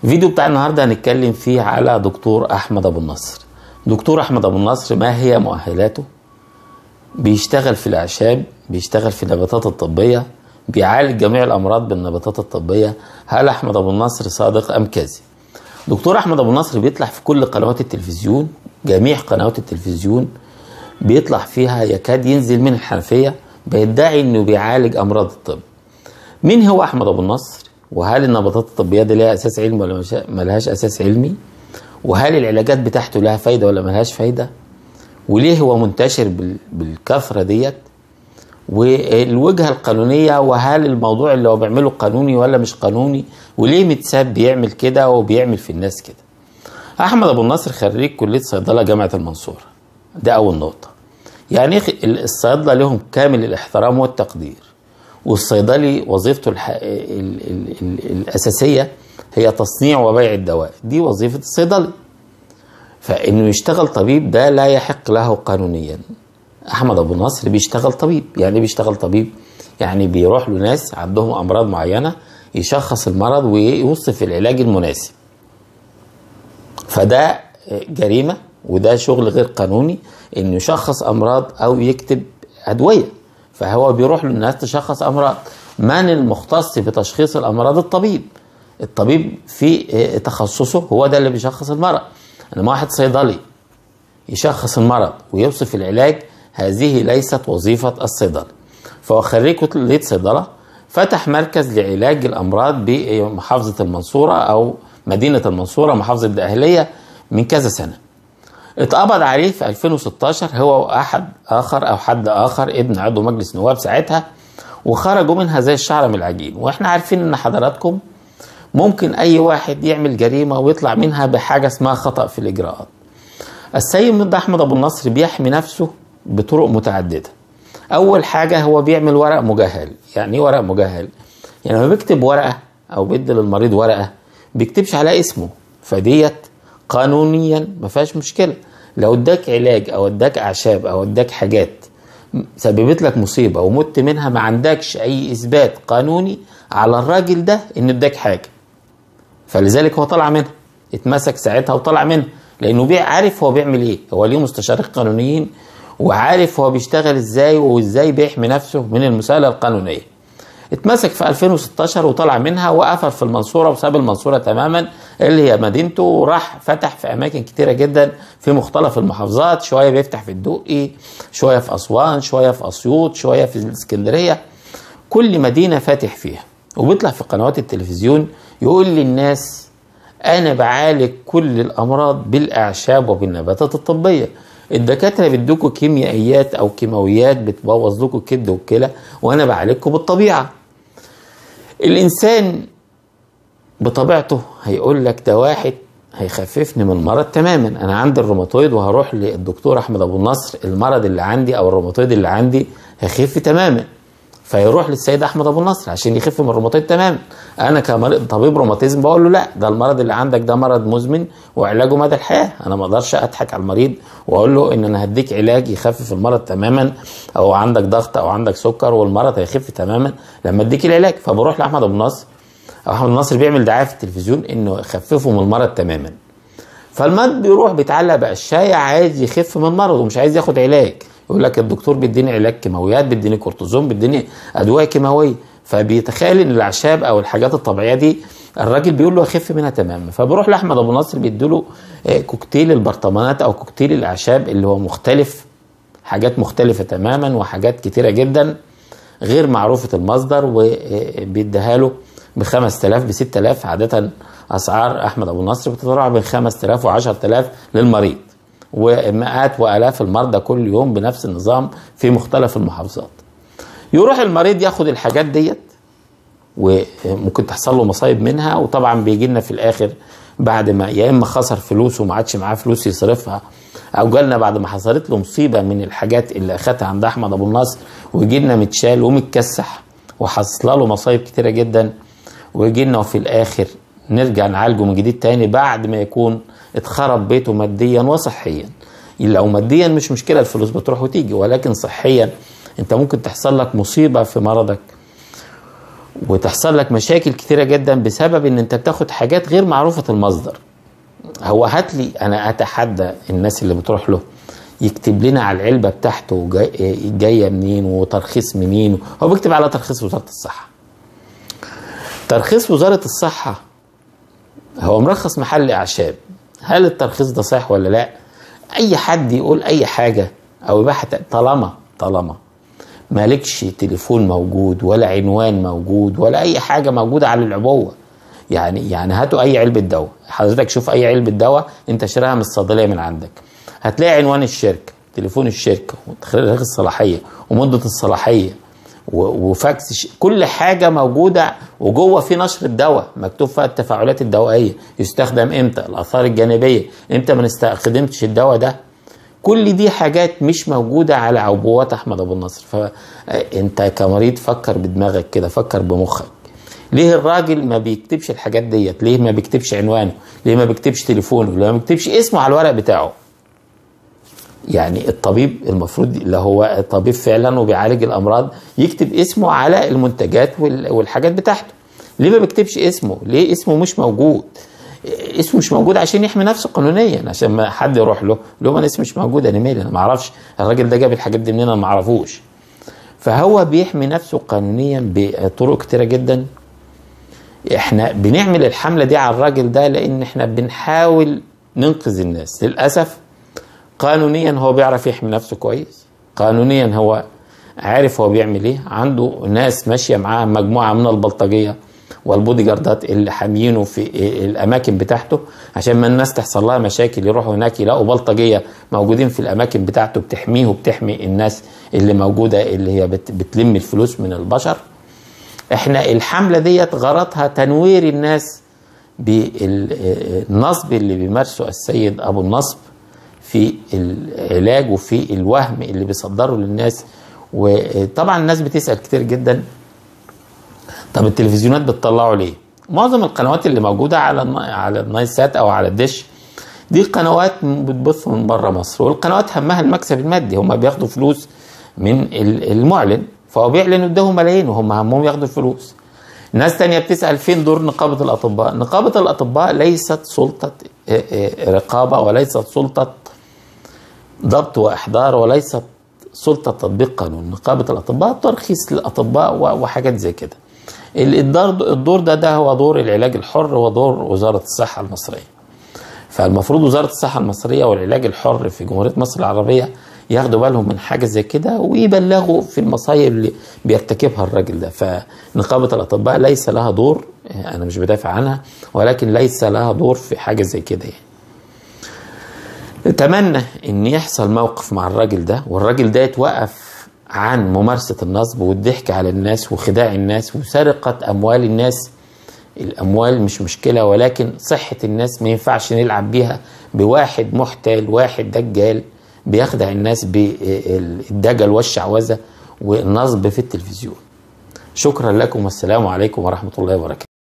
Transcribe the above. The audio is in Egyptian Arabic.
الفيديو بتاع النهارده هنتكلم فيه على دكتور احمد ابو النصر دكتور احمد ابو النصر ما هي مؤهلاته بيشتغل في الاعشاب بيشتغل في النباتات الطبيه بيعالج جميع الامراض بالنباتات الطبيه هل احمد ابو النصر صادق ام كاذب دكتور احمد ابو النصر بيطلع في كل قنوات التلفزيون جميع قنوات التلفزيون بيطلع فيها يكاد ينزل من الحنفيه بيدعي انه بيعالج امراض الطب مين هو احمد ابو النصر وهل النباتات الطبيه دي لها اساس علمي ولا ملهاش اساس علمي وهل العلاجات بتاعته لها فايده ولا ملهاش فايده وليه هو منتشر بالكثره ديت والوجهه القانونيه وهل الموضوع اللي هو بيعمله قانوني ولا مش قانوني وليه متساب بيعمل كده وبيعمل في الناس كده احمد ابو النصر خريج كليه صيدله جامعه المنصوره ده اول نقطه يعني الصيادله لهم كامل الاحترام والتقدير والصيدلي وظيفته الح... ال... ال... ال... الاساسيه هي تصنيع وبيع الدواء دي وظيفه الصيدلي فانه يشتغل طبيب ده لا يحق له قانونيا احمد ابو النصر بيشتغل طبيب يعني بيشتغل طبيب يعني بيروح له ناس عندهم امراض معينه يشخص المرض ويوصف العلاج المناسب فده جريمه وده شغل غير قانوني انه يشخص امراض او يكتب ادويه فهو بيروح للناس تشخص امراض من المختص بتشخيص الامراض الطبيب الطبيب في تخصصه هو ده اللي بيشخص المرض انما واحد صيدلي يشخص المرض ويوصف العلاج هذه ليست وظيفة الصيدلة فهو خريج كلية صيدلة فتح مركز لعلاج الأمراض بمحافظة المنصورة أو مدينة المنصورة محافظة الدقهلية من كذا سنة اتقبض عليه في 2016 هو وأحد آخر أو حد آخر ابن عضو مجلس نواب ساعتها وخرجوا منها زي الشعر من العجين واحنا عارفين ان حضراتكم ممكن اي واحد يعمل جريمة ويطلع منها بحاجة اسمها خطأ في الإجراءات السيد أحمد أبو النصر بيحمي نفسه بطرق متعدده اول حاجه هو بيعمل ورق مجهل يعني ايه ورق مجهل يعني لما بيكتب ورقه او بيدي للمريض ورقه بيكتبش على اسمه فديت قانونيا ما فيهاش مشكله لو اداك علاج او اداك اعشاب او اداك حاجات سببت لك مصيبه ومت منها ما عندكش اي اثبات قانوني على الراجل ده انه اداك حاجه فلذلك هو طلع منها اتمسك ساعتها وطلع منها لانه عارف هو بيعمل ايه هو ليه مستشارين قانونيين وعارف هو بيشتغل ازاي وازاي بيحمي نفسه من المساءله القانونيه اتمسك في 2016 وطلع منها وقفل في المنصوره وساب المنصوره تماما اللي هي مدينته وراح فتح في اماكن كتيره جدا في مختلف المحافظات شويه بيفتح في الدقي شويه في اسوان شويه في اسيوط شويه في الاسكندريه كل مدينه فاتح فيها وبيطلع في قنوات التلفزيون يقول للناس انا بعالج كل الامراض بالاعشاب وبالنباتات الطبيه الدكاتره بيدوكوا كيميائيات او كيماويات بتبوظ لكم الكبد والكلى وانا بعالجكم بالطبيعه الانسان بطبيعته هيقول لك ده واحد هيخففني من المرض تماما انا عندي الروماتويد وهروح للدكتور احمد ابو النصر المرض اللي عندي او الروماتويد اللي عندي هيخف تماما فيروح للسيد احمد ابو النصر عشان يخف من الروماتويد تماما انا كمريض طبيب روماتيزم بقول له لا ده المرض اللي عندك ده مرض مزمن وعلاجه مدى الحياه انا ما اقدرش اضحك على المريض واقول له ان انا هديك علاج يخفف المرض تماما او عندك ضغط او عندك سكر والمرض هيخف تماما لما اديك العلاج فبروح لاحمد ابو النصر او احمد النصر بيعمل دعايه في التلفزيون انه يخففه من المرض تماما فالمريض بيروح بيتعلق بقشايه عايز يخف من المرض ومش عايز ياخد علاج يقول لك الدكتور بيديني علاج كيماويات بيديني كورتيزون بيديني ادويه كيماويه فبيتخيل ان الاعشاب او الحاجات الطبيعيه دي الراجل بيقول له اخف منها تماما فبروح لاحمد ابو نصر بيديله كوكتيل البرطمانات او كوكتيل الاعشاب اللي هو مختلف حاجات مختلفه تماما وحاجات كتيره جدا غير معروفه المصدر وبيديها له ب 5000 ب 6000 عاده اسعار احمد ابو نصر بتتراوح بين 5000 و 10000 للمريض ومئات والاف المرضى كل يوم بنفس النظام في مختلف المحافظات يروح المريض ياخد الحاجات ديت وممكن تحصل له مصايب منها وطبعا بيجي لنا في الاخر بعد ما يا اما خسر فلوس وما عادش معاه فلوس يصرفها او جالنا بعد ما حصلت له مصيبه من الحاجات اللي اخدها عند احمد ابو النصر ويجي لنا متشال ومتكسح وحصل له مصايب كتيره جدا ويجي لنا وفي الاخر نرجع نعالجه من جديد تاني بعد ما يكون اتخرب بيته ماديا وصحيا لو ماديا مش مشكله الفلوس بتروح وتيجي ولكن صحيا انت ممكن تحصل لك مصيبه في مرضك وتحصل لك مشاكل كتيرة جدا بسبب ان انت بتاخد حاجات غير معروفة المصدر هو هات لي انا اتحدى الناس اللي بتروح له يكتب لنا على العلبة بتاعته جاي جاية منين وترخيص منين هو بيكتب على ترخيص وزارة الصحة ترخيص وزارة الصحة هو مرخص محل اعشاب هل الترخيص ده صحيح ولا لا اي حد يقول اي حاجة او يبحث طالما طالما مالكش تليفون موجود ولا عنوان موجود ولا اي حاجه موجوده على العبوه يعني يعني هاتوا اي علبه دواء حضرتك شوف اي علبه دواء انت شراها من الصيدليه من عندك هتلاقي عنوان الشركه تليفون الشركه وتاريخ الصلاحيه ومده الصلاحيه وفاكس كل حاجه موجوده وجوه في نشر الدواء مكتوب فيها التفاعلات الدوائيه يستخدم امتى الاثار الجانبيه امتى ما استخدمتش الدواء ده كل دي حاجات مش موجودة على عبوات أحمد أبو النصر فأنت كمريض فكر بدماغك كده فكر بمخك ليه الراجل ما بيكتبش الحاجات ديت ليه ما بيكتبش عنوانه ليه ما بيكتبش تليفونه ليه ما بيكتبش اسمه على الورق بتاعه يعني الطبيب المفروض اللي هو طبيب فعلا وبيعالج الامراض يكتب اسمه على المنتجات والحاجات بتاعته ليه ما بيكتبش اسمه ليه اسمه مش موجود اسمه مش موجود عشان يحمي نفسه قانونيا عشان ما حد يروح له له انا اسمي مش موجود انا مالي انا ما اعرفش الراجل ده جاب الحاجات دي منين انا ما اعرفوش فهو بيحمي نفسه قانونيا بطرق كتيره جدا احنا بنعمل الحمله دي على الراجل ده لان احنا بنحاول ننقذ الناس للاسف قانونيا هو بيعرف يحمي نفسه كويس قانونيا هو عارف هو بيعمل ايه عنده ناس ماشيه معاه مجموعه من البلطجيه والبودي جاردات اللي حاميينه في الاماكن بتاعته عشان ما الناس تحصل لها مشاكل يروحوا هناك يلاقوا بلطجيه موجودين في الاماكن بتاعته بتحميه وبتحمي الناس اللي موجوده اللي هي بتلم الفلوس من البشر احنا الحمله ديت غرضها تنوير الناس بالنصب اللي بيمارسه السيد ابو النصب في العلاج وفي الوهم اللي بيصدره للناس وطبعا الناس بتسال كتير جدا طب التلفزيونات بتطلعوا ليه؟ معظم القنوات اللي موجوده على على النايل سات او على الدش دي قنوات بتبث من بره مصر والقنوات همها المكسب المادي هم بياخدوا فلوس من المعلن فهو بيعلن قدامهم ملايين وهم همهم ياخدوا الفلوس ناس تانية بتسأل فين دور نقابة الأطباء نقابة الأطباء ليست سلطة رقابة وليست سلطة ضبط وإحضار وليست سلطة تطبيق قانون نقابة الأطباء ترخيص للأطباء وحاجات زي كده الدور ده ده هو دور العلاج الحر ودور وزارة الصحة المصرية فالمفروض وزارة الصحة المصرية والعلاج الحر في جمهورية مصر العربية ياخدوا بالهم من حاجة زي كده ويبلغوا في المصايب اللي بيرتكبها الراجل ده فنقابة الأطباء ليس لها دور أنا مش بدافع عنها ولكن ليس لها دور في حاجة زي كده يعني اتمنى ان يحصل موقف مع الراجل ده والراجل ده يتوقف عن ممارسة النصب والضحك على الناس وخداع الناس وسرقة أموال الناس الأموال مش مشكلة ولكن صحة الناس ما ينفعش نلعب بيها بواحد محتال واحد دجال بيخدع الناس بالدجل والشعوذة والنصب في التلفزيون شكرا لكم والسلام عليكم ورحمة الله وبركاته